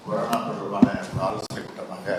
corona தொடர்பான ஒரு ஆலோசனை கூட்டமாக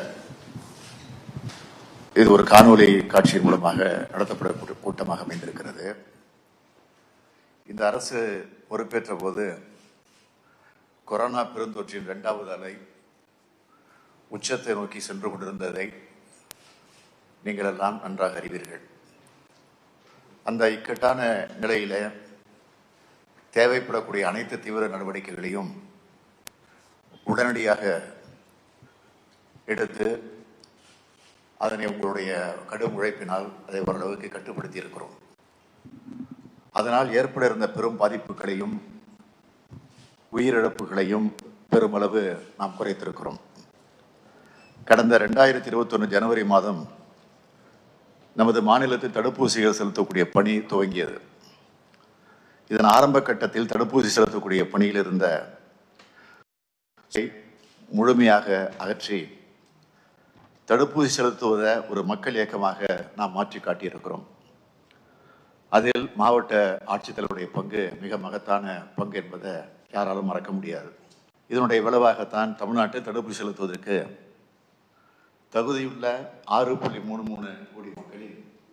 இது ஒரு காணொலி காட்சியின் மூலமாக நடத்தப்படக்கூடிய கூட்டமாக அமைந்திருக்கிறது இந்த அரசு பொறுப்பேற்ற போது கொரோனா பெருந்தொற்றின் இரண்டாவது அலை உச்சத்தை நோக்கி சென்று கொண்டிருந்ததை நீங்கள் எல்லாம் நன்றாக அறிவீர்கள் அந்த இக்கட்டான நிலையில தேவைப்படக்கூடிய அனைத்து தீவிர நடவடிக்கைகளையும் உடனடியாக எடுத்து அதனை உங்களுடைய கடும் உழைப்பினால் அதை ஓரளவுக்கு கட்டுப்படுத்தி இருக்கிறோம் அதனால் ஏற்பட இருந்த பெரும் பாதிப்புகளையும் உயிரிழப்புகளையும் பெருமளவு நாம் குறைத்திருக்கிறோம் கடந்த ரெண்டாயிரத்தி இருபத்தொன்று ஜனவரி மாதம் நமது மாநிலத்தில் தடுப்பூசிகள் செலுத்தக்கூடிய பணி துவங்கியது இதன் ஆரம்ப கட்டத்தில் தடுப்பூசி செலுத்தக்கூடிய பணியில் இருந்த முழுமையாக அகற்றி தடுப்பூசி செலுத்துவதை ஒரு மக்கள் இயக்கமாக நாம் மாற்றி காட்டியிருக்கிறோம் அதில் மாவட்ட ஆட்சித்தலைவருடைய பங்கு மிக மகத்தான பங்கு என்பதை யாராலும் மறக்க முடியாது இதனுடைய விளைவாகத்தான் தமிழ்நாட்டில் தடுப்பூசி செலுத்துவதற்கு தகுதியுள்ள ஆறு புள்ளி மூணு மூணு கோடி மக்களில்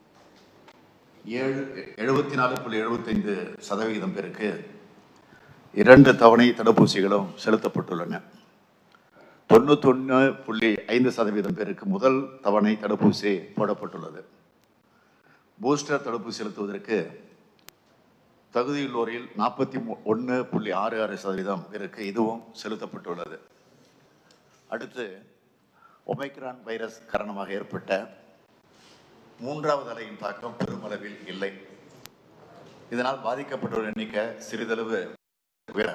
ஏழு எழுபத்தி நாலு புள்ளி எழுபத்தைந்து சதவிகிதம் பேருக்கு இரண்டு தவணை தடுப்பூசிகளும் செலுத்தப்பட்டுள்ளன தொண்ணூத்தொன்று புள்ளி ஐந்து சதவீதம் பேருக்கு முதல் தவணை தடுப்பூசி போடப்பட்டுள்ளது பூஸ்டர் தடுப்பூசி செலுத்துவதற்கு தகுதியுள்ளோரில் நாற்பத்தி ஒன்று புள்ளி ஆறு ஆறு சதவீதம் பேருக்கு இதுவும் செலுத்தப்பட்டுள்ளது அடுத்து ஒமைக்ரான் வைரஸ் காரணமாக ஏற்பட்ட மூன்றாவது அலையின் தாக்கம் பெருமளவில் இல்லை இதனால் பாதிக்கப்பட்டோர் எண்ணிக்கை சிறிதளவு உயர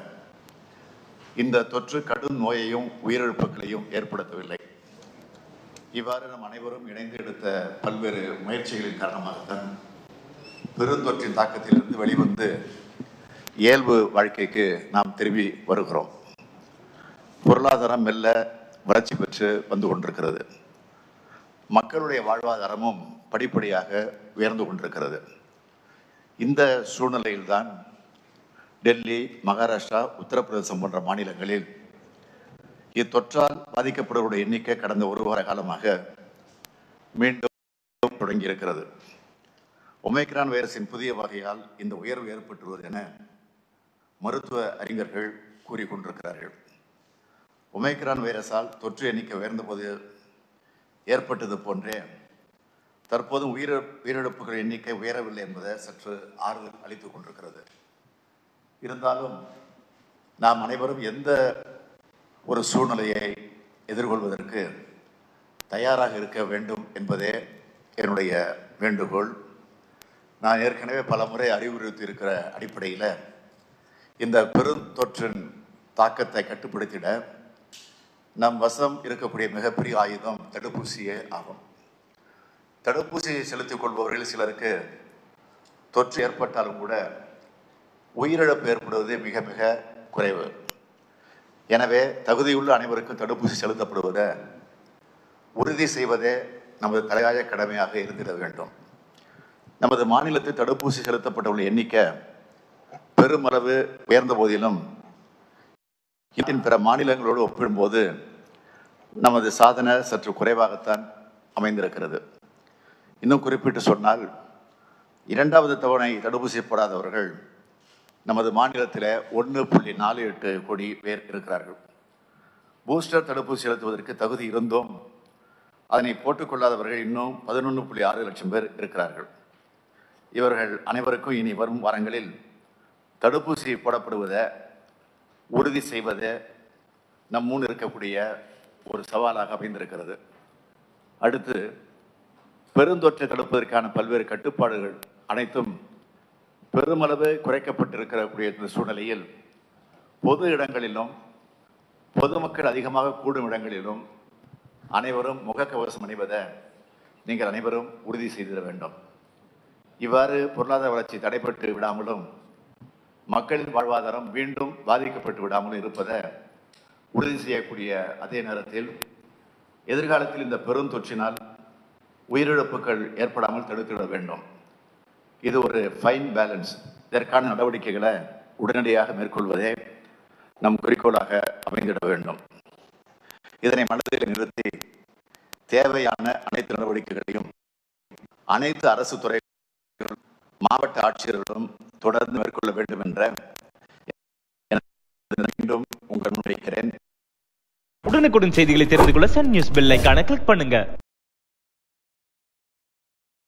இந்த தொற்று கடும் நோயையும் உயிரிழப்புகளையும் ஏற்படுத்தவில்லை இவ்வாறு நம் அனைவரும் இணைந்து எடுத்த பல்வேறு முயற்சிகளின் காரணமாகத்தான் பெருந்தொற்றின் தாக்கத்திலிருந்து வெளிவந்து இயல்பு வாழ்க்கைக்கு நாம் திரும்பி வருகிறோம் பொருளாதாரம் மெல்ல வளர்ச்சி பெற்று வந்து கொண்டிருக்கிறது மக்களுடைய வாழ்வாதாரமும் படிப்படியாக உயர்ந்து கொண்டிருக்கிறது இந்த சூழ்நிலையில்தான் டெல்லி மகாராஷ்டிரா உத்தரப்பிரதேசம் போன்ற மாநிலங்களில் இத்தொற்றால் பாதிக்கப்படுவருடைய எண்ணிக்கை கடந்த ஒரு வார காலமாக மீண்டும் தொடங்கி இருக்கிறது ஒமைக்ரான் வைரஸின் புதிய வகையால் இந்த உயர்வு ஏற்பட்டுள்ளது என மருத்துவ அறிஞர்கள் கூறிக்கொண்டிருக்கிறார்கள் ஒமைக்ரான் வைரஸால் தொற்று எண்ணிக்கை உயர்ந்தபோது ஏற்பட்டது போன்றே தற்போது உயிர் உயிரிழப்புகள் எண்ணிக்கை உயரவில்லை என்பதை சற்று ஆறுதல் அளித்துக் கொண்டிருக்கிறது இருந்தாலும் நாம் அனைவரும் எந்த ஒரு சூழ்நிலையை எதிர்கொள்வதற்கு தயாராக இருக்க வேண்டும் என்பதே என்னுடைய வேண்டுகோள் நான் ஏற்கனவே பல முறை அறிவுறுத்தி இருக்கிற அடிப்படையில் இந்த பெருந்தொற்றின் தாக்கத்தை கட்டுப்படுத்திட நம் வசம் இருக்கக்கூடிய மிகப்பெரிய ஆயுதம் தடுப்பூசியே ஆகும் தடுப்பூசியை செலுத்திக் கொள்பவர்கள் சிலருக்கு தொற்று ஏற்பட்டாலும் கூட உயிரிழப்பு ஏற்படுவது மிக மிக குறைவு எனவே தகுதியுள்ள அனைவருக்கும் தடுப்பூசி செலுத்தப்படுவதை உறுதி செய்வதே நமது தலையாய கடமையாக இருந்திட வேண்டும் நமது மாநிலத்தில் தடுப்பூசி செலுத்தப்பட்டுள்ள எண்ணிக்கை பெருமளவு உயர்ந்த போதிலும் இந்தின் பிற மாநிலங்களோடு ஒப்பிடும்போது நமது சாதனை சற்று குறைவாகத்தான் அமைந்திருக்கிறது இன்னும் குறிப்பிட்டு சொன்னால் இரண்டாவது தவணை தடுப்பூசி போடாதவர்கள் நமது மாநிலத்தில் ஒன்று புள்ளி நாலு எட்டு கோடி பேர் இருக்கிறார்கள் பூஸ்டர் தடுப்பூசி செலுத்துவதற்கு தகுதி இருந்தும் அதனை போட்டுக்கொள்ளாதவர்கள் இன்னும் பதினொன்று புள்ளி ஆறு லட்சம் பேர் இருக்கிறார்கள் இவர்கள் அனைவருக்கும் இனி வரும் வாரங்களில் தடுப்பூசி போடப்படுவதை உறுதி செய்வது நம் முன் இருக்கக்கூடிய ஒரு சவாலாக அமைந்திருக்கிறது அடுத்து பெருந்தொற்றை தடுப்பதற்கான பல்வேறு கட்டுப்பாடுகள் அனைத்தும் பெருமளவு குறைக்கப்பட்டிருக்கக்கூடிய இந்த சூழ்நிலையில் பொது இடங்களிலும் பொதுமக்கள் அதிகமாக கூடும் இடங்களிலும் அனைவரும் முகக்கவசம் அணிவதை நீங்கள் அனைவரும் உறுதி செய்திட வேண்டும் இவ்வாறு பொருளாதார வளர்ச்சி தடைப்பட்டு விடாமலும் மக்களின் வாழ்வாதாரம் மீண்டும் பாதிக்கப்பட்டு விடாமலும் இருப்பதை உறுதி செய்யக்கூடிய அதே நேரத்தில் எதிர்காலத்தில் இந்த பெருந்தொற்றினால் உயிரிழப்புகள் ஏற்படாமல் தடுத்துவிட வேண்டும் இது ஒரு ஃபைன் பேலன்ஸ் இதற்கான நடவடிக்கைகளை உடனடியாக மேற்கொள்வதே நம் குறிக்கோளாக அமைந்திட வேண்டும் இதனை மனதில் நிறுத்தி தேவையான அனைத்து நடவடிக்கைகளையும் அனைத்து அரசு துறைகளும் மாவட்ட ஆட்சியர்களும் தொடர்ந்து மேற்கொள்ள வேண்டும் என்ற மீண்டும் உங்கள் முன்வைக்கிறேன் உடனுக்குடன் செய்திகளை தெரிந்து கொள்ள சன் நியூஸ் பெல் ஐகானை கிளிக் பண்ணுங்க